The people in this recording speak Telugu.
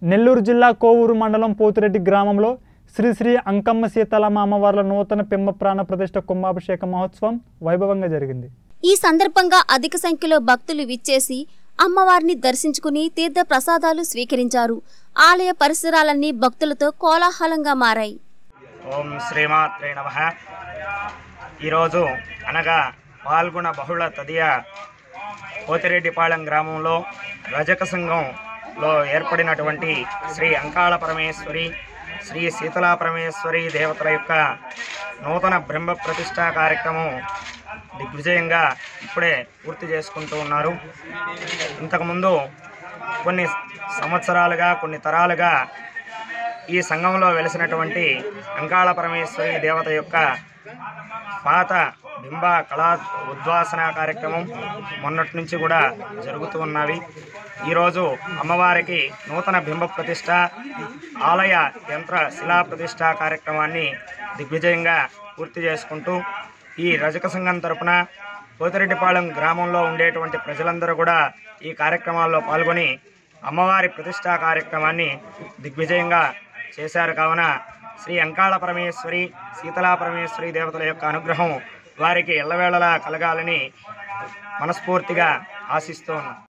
నెల్లూరు జిల్లా కోవూరు మండలం పోతిరెడ్డి గ్రామంలో శ్రీ శ్రీ అంకమ్మ సీతాలమ్మ అమ్మవార్ల నూతన పెమ్మ ప్రాణ ప్రతిష్ఠ కుంభాభిషేక మహోత్సవం వైభవంగా జరిగింది ఈ సందర్భంగా అధిక సంఖ్యలో భక్తులు విచ్చేసి అమ్మవారిని దర్శించుకుని తీర్థ ప్రసాదాలు స్వీకరించారు ఆలయ పరిసరాలన్నీ భక్తులతో కోలాహలంగా మారాయి ఓం శ్రీమాత్రే నమ ఈరోజు అనగా పాల్గొన బహుళ తదియ పోతిరెడ్డిపాళెం గ్రామంలో రజక సంఘంలో ఏర్పడినటువంటి శ్రీ అంకాళ పరమేశ్వరి శ్రీ శీతలా పరమేశ్వరి దేవతల యొక్క నూతన బ్రహ్మ ప్రతిష్టా కార్యక్రమం దిగ్విజయంగా ఇప్పుడే పూర్తి చేసుకుంటూ ఉన్నారు ఇంతకుముందు కొన్ని సంవత్సరాలుగా కొన్ని తరాలుగా ఈ సంఘంలో వెలిసినటువంటి అంకాళ పరమేశ్వరి దేవత యొక్క పాత బింబ కళా ఉద్వాసన కార్యక్రమం మొన్నటి నుంచి కూడా జరుగుతూ ఉన్నవి ఈరోజు అమ్మవారికి నూతన బింబ ప్రతిష్ట ఆలయ యంత్ర శిలా ప్రతిష్ట కార్యక్రమాన్ని దిగ్విజయంగా పూర్తి చేసుకుంటూ ఈ రజక సంఘం తరపున పోతిరెడ్డిపాళెం గ్రామంలో ఉండేటువంటి ప్రజలందరూ కూడా ఈ కార్యక్రమాల్లో పాల్గొని అమ్మవారి ప్రతిష్టా కార్యక్రమాన్ని దిగ్విజయంగా చేశారు కావున శ్రీ అంకాళ పరమేశ్వరి శీతలా పరమేశ్వరి దేవతల యొక్క అనుగ్రహం వారికి ఎల్లవేళలా కలగాలని మనస్ఫూర్తిగా ఆశిస్తూ ఉన్నాను